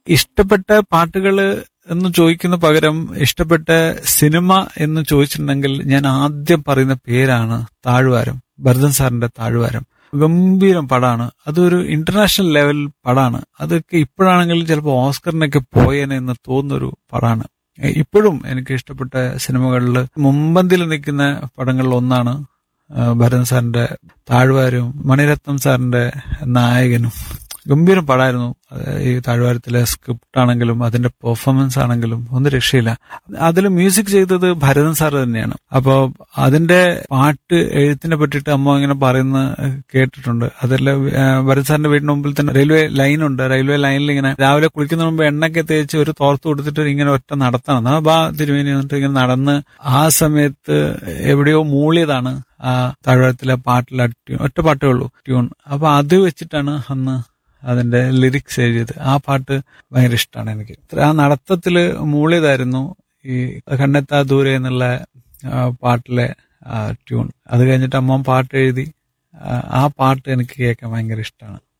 ഇഷ്ടപ്പെട്ട പാട്ടുകള് എന്ന് ചോദിക്കുന്ന പകരം ഇഷ്ടപ്പെട്ട സിനിമ എന്ന് ചോദിച്ചിട്ടുണ്ടെങ്കിൽ ഞാൻ ആദ്യം പറയുന്ന പേരാണ് താഴ്വാരം ഭരതൻ സാറിന്റെ താഴ്വാരം ഗംഭീരം പടാണ് അതൊരു ഇന്റർനാഷണൽ ലെവൽ പടാണ് അതൊക്കെ ഇപ്പോഴാണെങ്കിലും ചിലപ്പോൾ ഓസ്കറിനൊക്കെ പോയേനെ എന്ന് തോന്നുന്നൊരു പടാണ് എ- ഇപ്പോഴും എനിക്ക് ഇഷ്ടപ്പെട്ട സിനിമകളിൽ മുമ്പന്തിൽ നിൽക്കുന്ന പടങ്ങളിൽ ഒന്നാണ് ആ, ഭരതൻ സാറിന്റെ താഴ്വാരവും മണിരത്നം സാറിന്റെ നായകനും ഗംഭീരം പടമായിരുന്നു അത് ഈ താഴ്വാരത്തിലെ സ്ക്രിപ്റ്റ് ആണെങ്കിലും അതിന്റെ പെർഫോമൻസ് ആണെങ്കിലും ഒന്നും രക്ഷയില്ല അതിൽ മ്യൂസിക് ചെയ്തത് ഭരതൻ സാർ തന്നെയാണ് അപ്പോൾ അതിന്റെ പാട്ട് എഴുത്തിനെ പറ്റിയിട്ട് അമ്മ ഇങ്ങനെ പറയുന്ന കേട്ടിട്ടുണ്ട് അതിൽ ഭരത് സാറിന്റെ വീടിന് മുമ്പിൽ തന്നെ റെയിൽവേ ലൈൻ ഉണ്ട് റെയിൽവേ ലൈനിൽ ഇങ്ങനെ രാവിലെ കുളിക്കുന്ന മുമ്പ് എണ്ണയൊക്കെ തേച്ച് ഒരു തോർത്ത് കൊടുത്തിട്ട് ഇങ്ങനെ ഒറ്റ നടത്തണം എന്നാ ബാ തിരുമേനി എന്നിട്ട് ഇങ്ങനെ നടന്ന് ആ സമയത്ത് എവിടെയോ മൂളിയതാണ് ആ താഴ്വാരത്തിലെ പാട്ടിലെ ട്യൂൺ ഒറ്റ പാട്ടേ ഉള്ളൂ ട്യൂൺ അപ്പൊ അത് വെച്ചിട്ടാണ് അന്ന് അതിന്റെ ലിറിക്സ് എഴുതിയത് ആ പാട്ട് ഭയങ്കര ഇഷ്ടമാണ് എനിക്ക് ആ നടത്തത്തില് മൂളിയതായിരുന്നു ഈ കണ്ണെത്താ ദൂരെ എന്നുള്ള ആ, പാട്ടിലെ ട്യൂൺ അത് കഴിഞ്ഞിട്ട് അമ്മ പാട്ട് എഴുതി ആ, ആ പാട്ട് എനിക്ക് കേൾക്കാൻ ഭയങ്കര ഇഷ്ടമാണ്